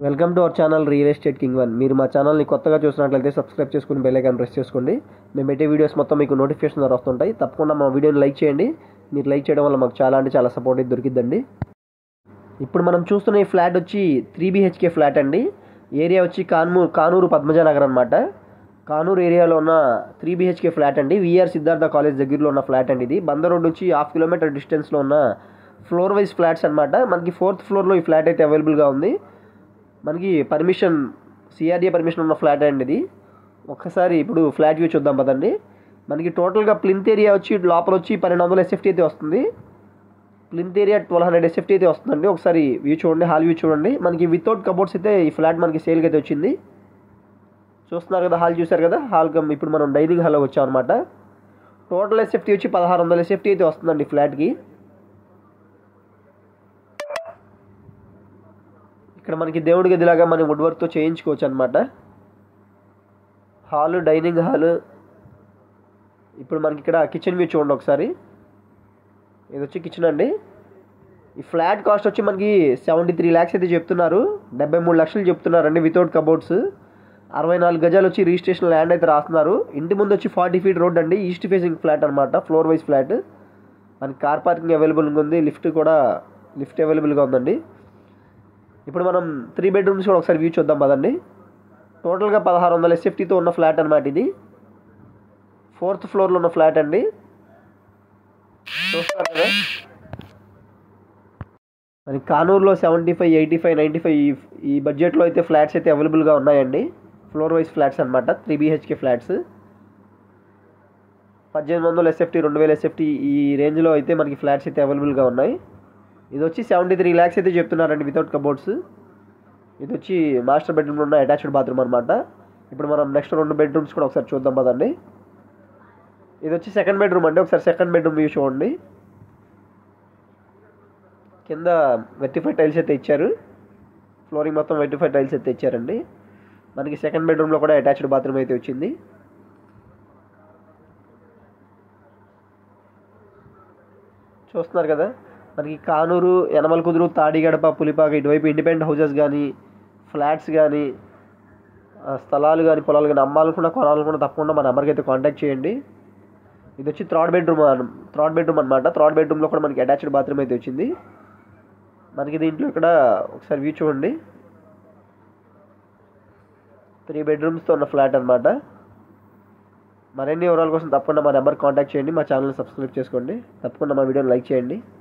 welcome to our channel real estate king one మీరు మా ఛానల్ని కొత్తగా చూసినట్లయితే సబ్స్క్రైబ్ చేసుకుని బెల్ ఐకాన్ ప్రెస్ చేసుకోండి మేము పెట్టే వీడియోస్ మొత్తం మీకు నోటిఫికేషన్ ద్వారా వస్తుంటాయి తప్పకుండా మా వీడియోని లైక్ చేయండి మీరు లైక్ చేయడం వల్ల మాకు చాలా అంటే చాలా సపోర్ట్ అయితే దొరికిద్దండి ఇప్పుడు మనం చూస్తున్న ఈ ఫ్లాట్ వచ్చి త్రీ బీహెచ్కే ఫ్లాట్ అండి ఏరియా వచ్చి కాన్మూర్ కానూరు పద్మజానగర్ అనమాట కానూరు ఏరియాలో ఉన్న త్రీ బీహెచ్కే ఫ్లాట్ అండి విఆర్ సిద్ధార్థ కాలేజ్ దగ్గరలో ఉన్న ఫ్లాట్ అండి ఇది బంద రోడ్ నుంచి హాఫ్ కిలోమీటర్ డిస్టెన్స్లో ఉన్న ఫ్లోర్ వైజ్ ఫ్లాట్స్ అనమాట మనకి ఫోర్త్ ఫ్లోర్లో ఈ ఫ్లాట్ అయితే అవైలబుల్గా ఉంది మనకి పర్మిషన్ సిఆర్డీఏ పర్మిషన్ ఉన్న ఫ్లాట్ అండి ఇది ఒక్కసారి ఇప్పుడు ఫ్లాట్ వ్యూ చూద్దాం పదండి మనకి టోటల్గా ప్లింత్ ఏరియా వచ్చి లోపల వచ్చి పన్నెండు వందల ఎస్ఎఫ్టీ అయితే వస్తుంది plinth area twelve hundred SFT అయితే వస్తుందండి ఒకసారి వ్యూ చూడండి హాల్ వ్యూ చూడండి మనకి వితౌట్ కబోర్డ్స్ అయితే ఈ ఫ్లాట్ మనకి సేల్కి అయితే వచ్చింది చూస్తున్నారు కదా హాల్ చూసారు కదా హాల్ కమ్ ఇప్పుడు మనం డైనింగ్ హాల్లో వచ్చాం అనమాట టోటల్ ఎస్ఎఫ్టీ వచ్చి పదహారు వందల ఎస్ఎఫ్టీ అయితే వస్తుందండి ఫ్లాట్కి ఇక్కడ మనకి దేవుడి గదిలాగా మనం వుడ్ వర్క్తో చేయించుకోవచ్చు అనమాట హాలు డైనింగ్ హాలు ఇప్పుడు మనకి ఇక్కడ కిచెన్ వ్యూ చూడండి ఒకసారి ఇది వచ్చి కిచెన్ అండి ఈ ఫ్లాట్ కాస్ట్ వచ్చి మనకి సెవెంటీ త్రీ ల్యాక్స్ అయితే చెప్తున్నారు డెబ్బై మూడు లక్షలు చెప్తున్నారండి వితౌట్ కబోర్డ్స్ అరవై నాలుగు గజాలు వచ్చి రిజిస్ట్రేషన్ ల్యాండ్ అయితే రాస్తున్నారు ఇంటి ముందు వచ్చి ఫార్టీ ఫీట్ రోడ్ అండి ఈస్ట్ ఫేసింగ్ ఫ్లాట్ అనమాట ఫ్లోర్ వైజ్ ఫ్లాట్ మనకి కార్ పార్కింగ్ అవైలబుల్గా ఉంది లిఫ్ట్ కూడా లిఫ్ట్ అవైలబుల్గా ఉందండి ఇప్పుడు మనం త్రీ బెడ్రూమ్స్ కూడా ఒకసారి వ్యూ చూద్దాం పదండి టోటల్గా పదహారు వందల ఎస్ఎఫ్టీతో ఉన్న ఫ్లాట్ అనమాట ఇది ఫోర్త్ ఫ్లోర్లో ఉన్న ఫ్లాట్ అండి చూస్తారు కదా మరి కానూరులో seventy five eighty five ninety five ఈ బడ్జెట్లో అయితే ఫ్లాట్స్ అయితే అవైలబుల్గా ఉన్నాయండి ఫ్లోర్ వైజ్ ఫ్లాట్స్ అనమాట త్రీ బీహెచ్కే ఫ్లాట్స్ పద్దెనిమిది వందల ఎస్ఎఫ్టీ రెండు వేల ఎస్ఎఫ్టీ ఈ రేంజ్లో అయితే మనకి ఫ్లాట్స్ అయితే అవైలబుల్గా ఉన్నాయి ఇది వచ్చి సెవెంటీ త్రీ ల్యాక్స్ అయితే చెప్తున్నారండి వితౌట్ కబోర్డ్స్ ఇది వచ్చి మాస్టర్ బెడ్రూమ్లో ఉన్న అటాచ్డ్ బాత్రూమ్ అనమాట ఇప్పుడు మనం నెక్స్ట్ రెండు బెడ్రూమ్స్ కూడా ఒకసారి చూద్దాం పదండి ఇది వచ్చి సెకండ్ బెడ్రూమ్ అండి ఒకసారి సెకండ్ బెడ్రూమ్ వ్యూ చూడండి కింద వెట్టిఫై టైల్స్ అయితే ఇచ్చారు ఫ్లోరింగ్ మొత్తం వెట్టిఫై టైల్స్ అయితే ఇచ్చారండి మనకి సెకండ్ బెడ్రూమ్లో కూడా అటాచ్డ్ బాత్రూమ్ అయితే వచ్చింది చూస్తున్నారు కదా మనకి కానూరు యనమల కుదురు తాడిగడప పులిపాక ఇటువైపు ఇండిపెండెంట్ హౌసెస్ కానీ ఫ్లాట్స్ కానీ స్థలాలు కానీ పొలాలు కానీ అమ్మాలనుకున్నా కొనాలనుకున్నా తప్పకుండా మన నెంబర్కి అయితే కాంటాక్ట్ చేయండి ఇది వచ్చి థర్డ్ బెడ్రూమ్ థర్డ్ బెడ్రూమ్ అనమాట థర్డ్ బెడ్రూమ్లో కూడా మనకి అటాచ్డ్ బాత్రూమ్ అయితే వచ్చింది మనకి దీంట్లో ఇక్కడ ఒకసారి వ్యూ చూడండి త్రీ బెడ్రూమ్స్తో ఉన్న ఫ్లాట్ అనమాట మరిన్ని వివరాల కోసం తప్పకుండా మా నెంబర్ కాంటాక్ట్ చేయండి మా ఛానల్ని సబ్స్క్రైబ్ చేసుకోండి తప్పకుండా మా వీడియోని లైక్ చేయండి